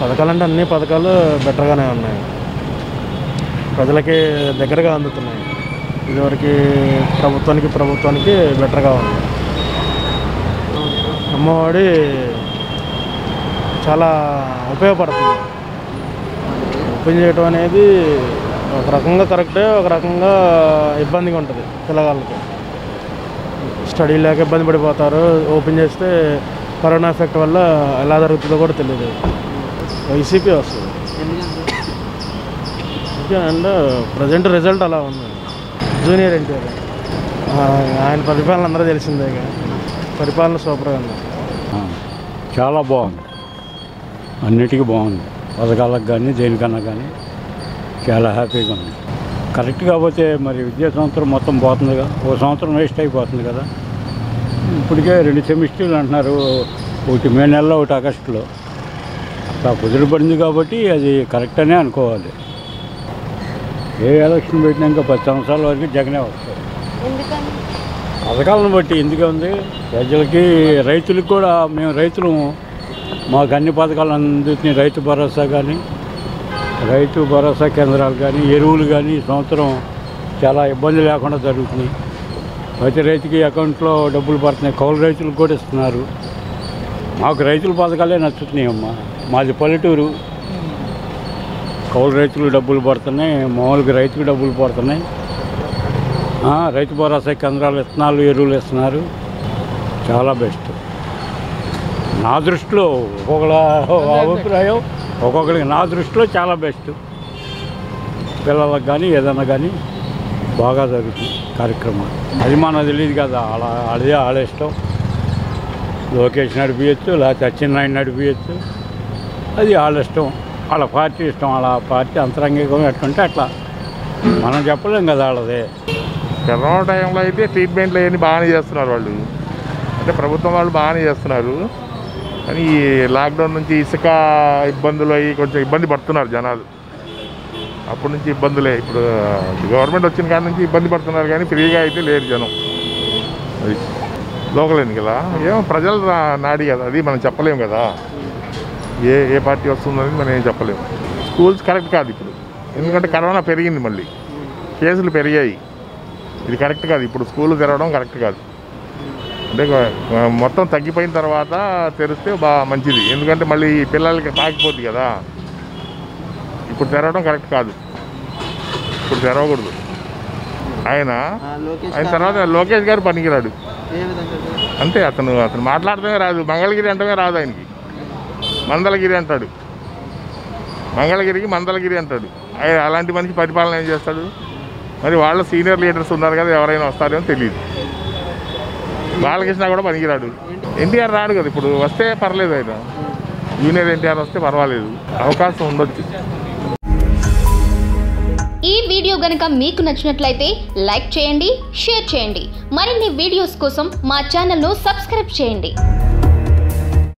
పథకాలు అంటే అన్ని పథకాలు బెటర్గానే ఉన్నాయి ప్రజలకి దగ్గరగా అందుతున్నాయి ఇదివరకు ప్రభుత్వానికి ప్రభుత్వానికి బెటర్గా ఉంది అమ్మఒడి చాలా ఉపయోగపడుతుంది ఓపెన్ చేయటం అనేది ఒక రకంగా కరెక్టే ఒక రకంగా ఇబ్బందిగా ఉంటుంది పిల్లగాళ్ళకి స్టడీ లేక ఇబ్బంది పడిపోతారు ఓపెన్ చేస్తే కరోనా ఎఫెక్ట్ వల్ల ఎలా జరుగుతుందో కూడా తెలియదు వైసీపీ వస్తుంది ఓకే అండ్ ప్రజెంట్ రిజల్ట్ అలా ఉంది జూనియర్ ఎన్టీఆర్ ఆయన పరిపాలన అందరూ తెలిసిందే ఇక. పరిపాలన సూపర్గా ఉంది ఆ, చాలా బాగుంది అన్నిటికీ బాగుంది పథకాలకు కానీ దేనికన్నా కానీ చాలా హ్యాపీగా ఉంది కరెక్ట్ కాకపోతే మరి విద్యా సంవత్సరం మొత్తం పోతుందిగా ఓ సంవత్సరం వేస్ట్ అయిపోతుంది కదా ఇప్పటికే రెండు సెమిస్టర్లు అంటున్నారు ఒకటి మే నెలలో ఒకటి ఆగస్టులో అట్లా కుదిరిపడింది కాబట్టి అది కరెక్ట్ అనే అనుకోవాలి ఏ ఎలక్షన్ పెట్టినాక పది సంవత్సరాల వరకు జగనే వస్తారు ఎందుకని పథకాలను బట్టి ఎందుకు ఉంది ప్రజలకి రైతులకు కూడా మేము రైతులు మాకు అన్ని పథకాలు అందుతున్నాయి రైతు భరోసా కానీ రైతు భరోసా కేంద్రాలు కానీ ఎరువులు కానీ ఈ సంవత్సరం చాలా ఇబ్బంది లేకుండా జరుగుతున్నాయి ప్రతి రైతుకి అకౌంట్లో డబ్బులు పడుతున్నాయి కౌలు రైతులకు కూడా ఇస్తున్నారు మాకు రైతుల పథకాలే నచ్చుతున్నాయి అమ్మా మాది పల్లెటూరు కౌలు రైతులు డబ్బులు పడుతున్నాయి మామూలుగా రైతుకు డబ్బులు పడుతున్నాయి ఆ, రైతు భరోసా కేంద్రాలు విత్తనాలు ఎరువులు ఇస్తున్నారు చాలా బెస్ట్ నా దృష్టిలో ఒక్కొక్కల అభిప్రాయం ఒక్కొక్కరికి నా దృష్టిలో చాలా బెస్ట్ పిల్లలకు కానీ ఏదైనా కానీ బాగా జరుగుతుంది కార్యక్రమాలు అది మనకు తెలియదు కదా అలా అదే వాళ్ళ ఇష్టం లోకేష్ నడిపించచ్చు లేకపోతే అచ్చెన్నాయుడు నడిపించచ్చు అది వాళ్ళ ఇష్టం వాళ్ళ పార్టీ ఇష్టం వాళ్ళ పార్టీ అంతరంగికం ఎట్లుంటే అట్లా మనం చెప్పలేం కదా వాళ్ళదే కరోనా టైంలో అయితే ట్రీట్మెంట్లు అవన్నీ బాగానే చేస్తున్నారు వాళ్ళు అంటే ప్రభుత్వం వాళ్ళు బాగానే చేస్తున్నారు కానీ ఈ లాక్డౌన్ నుంచి ఇసుక ఇబ్బందులు అయ్యి కొంచెం ఇబ్బంది పడుతున్నారు జనాలు అప్పటి నుంచి ఇబ్బందులే ఇప్పుడు గవర్నమెంట్ వచ్చిన కాడ నుంచి ఇబ్బంది పడుతున్నారు కానీ ఫ్రీగా అయితే లేరు జనం అది లోకల్ ఎన్నికల ఏమో ప్రజల నా- నాడి కదా అది మనం చెప్పలేము కదా ఏ ఏ పార్టీ వస్తుందని మనం ఏం చెప్పలేము స్కూల్స్ కరెక్ట్ కాదు ఇప్పుడు ఎందుకంటే కరోనా పెరిగింది మళ్ళీ కేసులు పెరిగాయి ఇది కరెక్ట్ కాదు ఇప్పుడు స్కూల్ తెరవడం కరెక్ట్ కాదు అంటే ఆ, మొత్తం తగ్గిపోయిన తర్వాత తెరిస్తే బాగా మంచిది ఎందుకంటే మళ్ళీ ఈ పిల్లలకి తాకిపోద్ది కదా ఇప్పుడు తెరవడం కరెక్ట్ కాదు ఇప్పుడు తెరవకూడదు ఆయన ఆయన తర్వాత లోకేష్ గారు పనికిరాడు అంతే అతను అతను మాట్లాడటమే రాదు మంగళగిరి అంటమే రాదు ఆయనకి మందలగిరి అంటాడు మంగళగిరికి మందలగిరి అంటాడు ఆయన అలాంటి మనిషి పరిపాలన ఏం చేస్తాడు మరి వాళ్ళ సీనియర్ లీడర్స్ ఉన్నారు కదా ఎవరైనా వస్తారేమో తెలియదు బాలకృష్ణ కూడా పనికిరాడు ఎన్టీఆర్ రాడు కదా ఇప్పుడు వస్తే పర్లేదు ఆయన జూనియర్ ఎన్టీఆర్ వస్తే పర్వాలేదు అవకాశం ఉండొచ్చు ఈ వీడియో గనుక మీకు నచ్చినట్లయితే లైక్ చేయండి షేర్ చేయండి మరిన్ని వీడియోస్ కోసం మా ఛానల్ను సబ్స్క్రైబ్ చేయండి